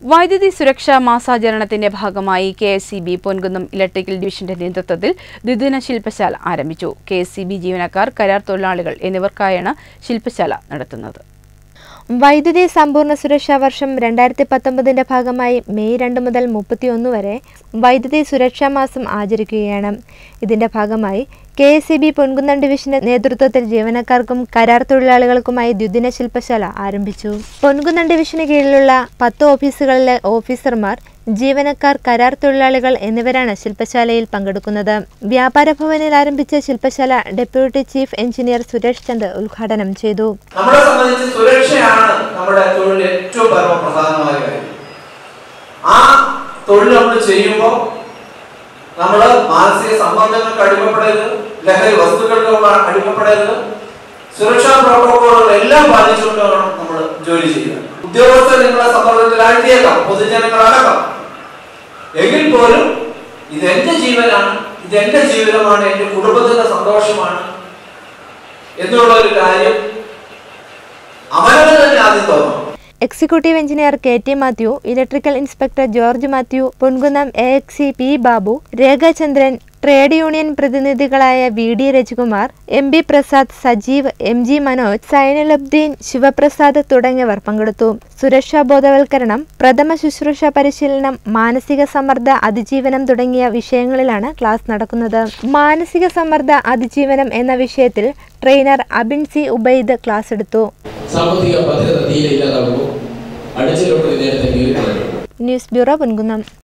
വൈദ്യുതി സുരക്ഷാ മാസാചരണത്തിന്റെ ഭാഗമായി K S C B Ponkunnam electrical ഡിവിഷന്റെ നേതൃത്വത്തിൽ ദ്വിദിന ശില്പശാല ആരംഭിച്ചു കെ എസ് സി ബി ജീവനക്കാർ കരാർ തൊഴിലാളികൾ എന്നിവർക്കായാണ് ശില്പശാല നടത്തുന്നത് വൈദ്യുതി സമ്പൂർണ്ണ സുരക്ഷാ വർഷം രണ്ടായിരത്തി പത്തൊമ്പതിന്റെ ഭാഗമായി മെയ് രണ്ട് മുതൽ മുപ്പത്തിയൊന്ന് വരെ വൈദ്യുതി സുരക്ഷാ മാസം ആചരിക്കുകയാണ് ഇതിന്റെ ഭാഗമായി K S C B Ponkunnam ഡിവിഷന്റെ നേതൃത്വത്തിൽ ജീവനക്കാർക്കും കരാർ തൊഴിലാളികൾക്കുമായി ദ്വിദിന ശില്പശാല ആരംഭിച്ചു പൊൻകുന്നം ഡിവിഷന് കീഴിലുള്ള പത്ത് ഓഫീസുകളിലെ ഓഫീസർമാർ ജീവനക്കാർ കരാർ തൊഴിലാളികൾ എന്നിവരാണ് ശില്പശാലയിൽ പങ്കെടുക്കുന്നത് വ്യാപാര ഭവനിൽ ആരംഭിച്ച ശില്പശാല deputy chief engineer Suresh Chand ഉദ്ഘാടനം ചെയ്തു നമ്മളെ സംബന്ധിച്ച് സുരക്ഷയാണ് നമ്മുടെ തൊഴിൽ ഏറ്റവും പരമപ്രധാനമായ കാര്യം ആ തൊഴിൽ നമ്മൾ ചെയ്യുമ്പോൾ നമ്മൾ മാനസിക സമ്മർദ്ദങ്ങൾക്ക് അടിമപ്പെടരുത് ലഹരി വസ്തുക്കൾക്ക് നമ്മൾ അടിമപ്പെടരുത് സുരക്ഷാ പ്രോട്ടോകോളുകൾ എല്ലാം പാലിച്ചുകൊണ്ട് വേണം നമ്മൾ ജോലി ചെയ്യുക ഉദ്യോഗസ്ഥർ നിങ്ങളെ സമ്മർദ്ദത്തിലാഴ്ത്തിയേക്കാം പൊതുജനങ്ങളടക്കം എങ്കിൽ പോലും ഇത് എന്റെ ജീവനാണ് ഇത് എന്റെ ജീവിതമാണ് എന്റെ കുടുംബത്തിന്റെ സന്തോഷമാണ് എന്നുള്ള ഒരു കാര്യം അവനവന് തന്നെ ആദ്യം തോന്നണം executive engineer K T Mathew electrical inspector George Mathew Ponkunnam A എക്സി P Babu Rekhachandran trade union പ്രതിനിധികളായ V D Rajikumar M B Prasad Sajeev M G Manoj Sainulabdeen Sivaprasad തുടങ്ങിയവർ പങ്കെടുത്തു സുരക്ഷാ ബോധവൽക്കരണം പ്രഥമ ശുശ്രൂഷ പരിശീലനം മാനസിക സമ്മർദ്ദ അതിജീവനം തുടങ്ങിയ വിഷയങ്ങളിലാണ് ക്ലാസ് നടക്കുന്നത് മാനസിക സമ്മർദ്ദ അതിജീവനം എന്ന വിഷയത്തിൽ trainer Abin C Ubaid class എടുത്തു സാമ്പത്തിക ഭദ്രത തീരെ ഇല്ലാതാകുമ്പോൾ അടിച്ചിലോട്ട് നേരത്തെ കീറി ന്യൂസ് ബ്യൂറോ പൊൻകുന്നം